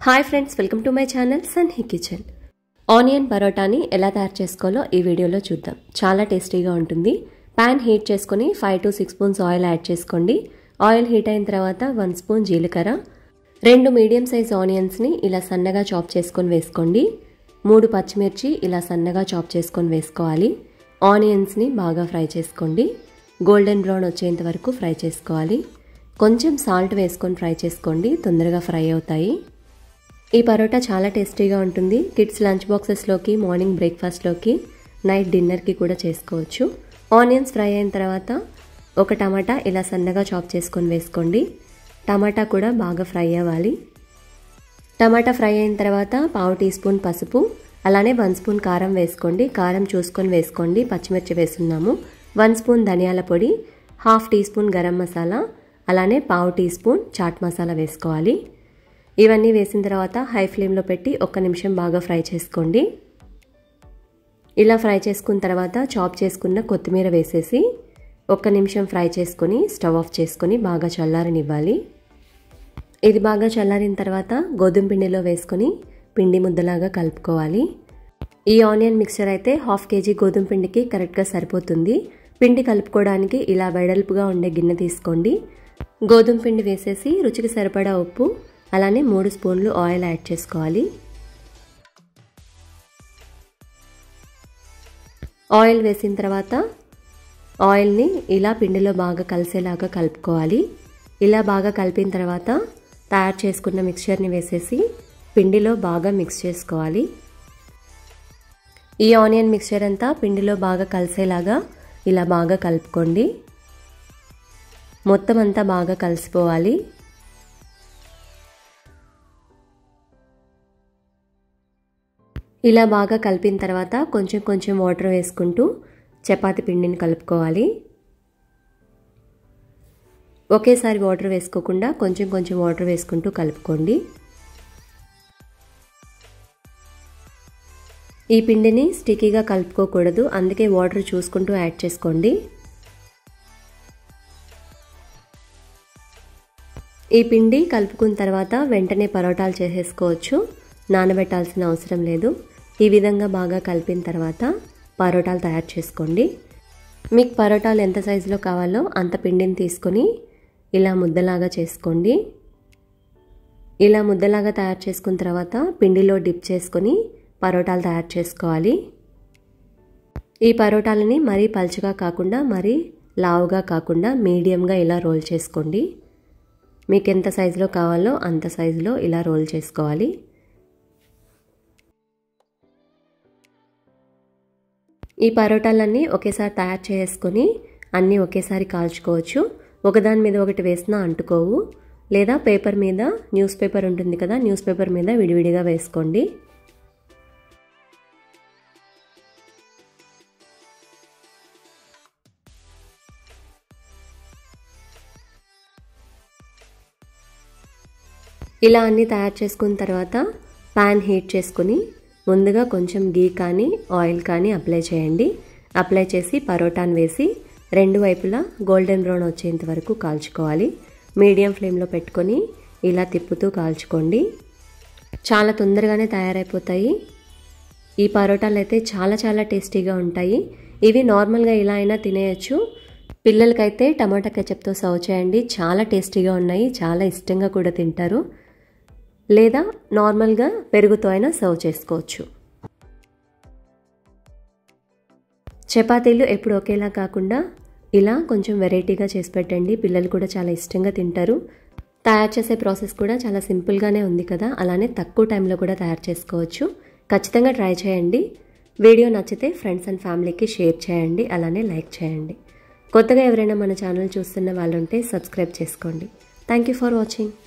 hi friends welcome to my channel సన్ హీ kitchen onion పరోటాని ఎలా తయారు చేసుకోవాలో ఈ వీడియోలో చూద్దాం చాలా టేస్టీగా ఉంటుంది ప్యాన్ హీట్ చేసుకొని five to six spoons oil add చేసుకోండి ఆయిల్ హీట్ అయిన తర్వాత వన్ స్పూన్ జీలకర్ర రెండు మీడియం సైజ్ ఆనియన్స్ని ఇలా సన్నగా చాప్ చేసుకొని వేసుకోండి మూడు పచ్చిమిర్చి ఇలా సన్నగా చాప్ చేసుకొని వేసుకోవాలి ఆనియన్స్ని బాగా ఫ్రై చేసుకోండి గోల్డెన్ బ్రౌన్ వచ్చేంత వరకు ఫ్రై చేసుకోవాలి కొంచెం సాల్ట్ వేసుకొని ఫ్రై చేసుకోండి తొందరగా ఫ్రై అవుతాయి ఈ పరోటా చాలా టేస్టీగా ఉంటుంది కిడ్స్ లంచ్ బాక్సెస్లోకి మార్నింగ్ బ్రేక్ఫాస్ట్లోకి నైట్ డిన్నర్కి కూడా చేసుకోవచ్చు ఆనియన్స్ ఫ్రై అయిన తర్వాత ఒక టమాటా ఇలా సన్నగా చాప్ చేసుకొని వేసుకోండి టమాటా కూడా బాగా ఫ్రై అవ్వాలి టమాటా ఫ్రై అయిన తర్వాత పావు టీ స్పూన్ పసుపు అలానే వన్ స్పూన్ కారం వేసుకోండి కారం చూసుకొని వేసుకోండి పచ్చిమిర్చి వేస్తున్నాము వన్ స్పూన్ ధనియాల పొడి half tea spoon garam masala అలానే పావు టీ స్పూన్ చాట్ మసాలా వేసుకోవాలి ఇవన్నీ వేసిన తర్వాత హై ఫ్లేమ్లో పెట్టి ఒక్క నిమిషం బాగా ఫ్రై చేసుకోండి ఇలా ఫ్రై చేసుకున్న తర్వాత చాప్ చేసుకున్న కొత్తిమీర వేసేసి ఒక్క నిమిషం ఫ్రై చేసుకొని స్టవ్ ఆఫ్ చేసుకొని బాగా చల్లారనివ్వాలి ఇది బాగా చల్లారిన తర్వాత గోధుమ పిండిలో వేసుకొని పిండి ముద్దలాగా కలుపుకోవాలి ఈ ఆనియన్ మిక్చర్ అయితే హాఫ్ కేజీ గోధుమ పిండికి కరెక్ట్గా సరిపోతుంది పిండి కలుపుకోవడానికి ఇలా వెడల్పుగా ఉండే గిన్నె తీసుకోండి గోధుమ పిండి వేసేసి రుచికి సరిపడా ఉప్పు అలానే మూడు స్పూన్లు ఆయిల్ యాడ్ చేసుకోవాలి ఆయిల్ వేసిన తర్వాత ఆయిల్ని ఇలా పిండిలో బాగా కలిసేలాగా కలుపుకోవాలి ఇలా బాగా కలిపిన తర్వాత తయారు చేసుకున్న మిక్చర్ని వేసేసి పిండిలో బాగా మిక్స్ చేసుకోవాలి ఈ ఆనియన్ మిక్చర్ అంతా పిండిలో బాగా కలిసేలాగా ఇలా బాగా కలుపుకోండి మొత్తం అంతా బాగా కలిసిపోవాలి ఇలా బాగా కలిపిన తర్వాత కొంచెం కొంచెం వాటర్ వేసుకుంటూ చపాతి పిండిని కలుపుకోవాలి ఒకేసారి వాటర్ వేసుకోకుండా కొంచెం కొంచెం వాటర్ వేసుకుంటూ కలుపుకోండి ఈ పిండిని స్టికీగా కలుపుకోకూడదు అందుకే వాటర్ చూసుకుంటూ యాడ్ చేసుకోండి ఈ పిండి కలుపుకున్న తర్వాత వెంటనే పరోటాలు చేసేసుకోవచ్చు నానబెట్టాల్సిన అవసరం లేదు ఈ విధంగా బాగా కలిపిన తర్వాత పరోటాలు తయారు చేసుకోండి మీకు పరోటాలు ఎంత సైజులో కావాలో అంత పిండిని తీసుకొని ఇలా ముద్దలాగా చేసుకోండి ఇలా ముద్దలాగా తయారు చేసుకున్న తర్వాత పిండిలో డిప్ చేసుకొని పరోటాలు తయారు చేసుకోవాలి ఈ పరోటాలని మరీ పలుచగా కాకుండా మరీ లావుగా కాకుండా మీడియంగా ఇలా రోల్ చేసుకోండి మీకు ఎంత సైజులో కావాలో అంత సైజులో ఇలా రోల్ చేసుకోవాలి ఈ పరోటాలన్నీ ఒకేసారి తయారు చేసుకొని అన్నీ ఒకేసారి కాల్చుకోవచ్చు ఒకదాని మీద ఒకటి వేసినా అంటుకోవు లేదా పేపర్ మీద న్యూస్ పేపర్ ఉంటుంది కదా న్యూస్ పేపర్ మీద విడివిడిగా వేసుకోండి ఇలా అన్నీ తయారు చేసుకున్న తర్వాత ప్యాన్ హీట్ చేసుకుని ముందుగా కొంచెం గీ కానీ ఆయిల్ కానీ అప్లై చేయండి అప్లై చేసి పరోటాను వేసి రెండు వైపులా గోల్డెన్ బ్రౌన్ వచ్చేంత వరకు కాల్చుకోవాలి మీడియం ఫ్లేమ్లో పెట్టుకొని ఇలా తిప్పుతూ కాల్చుకోండి చాలా తొందరగానే తయారైపోతాయి ఈ పరోటాలు అయితే చాలా చాలా టేస్టీగా ఉంటాయి ఇవి నార్మల్గా ఇలా అయినా తినేయచ్చు పిల్లలకైతే టమాటా కెచప్తో సర్వ్ చేయండి చాలా టేస్టీగా ఉన్నాయి చాలా ఇష్టంగా కూడా తింటారు లేదా నార్మల్గా పెరుగుతో అయినా సర్వ్ చేసుకోవచ్చు చపాతీలు ఎప్పుడు ఒకేలా కాకుండా ఇలా కొంచెం వెరైటీగా చేసి పెట్టండి పిల్లలు కూడా చాలా ఇష్టంగా తింటారు తయారు చేసే ప్రాసెస్ కూడా చాలా సింపుల్గానే ఉంది కదా అలానే తక్కువ టైంలో కూడా తయారు చేసుకోవచ్చు ఖచ్చితంగా ట్రై చేయండి వీడియో నచ్చితే ఫ్రెండ్స్ అండ్ ఫ్యామిలీకి షేర్ చేయండి అలానే లైక్ చేయండి కొత్తగా ఎవరైనా మన ఛానల్ చూస్తున్న వాళ్ళు ఉంటే సబ్స్క్రైబ్ చేసుకోండి థ్యాంక్ యూ ఫర్ వాచింగ్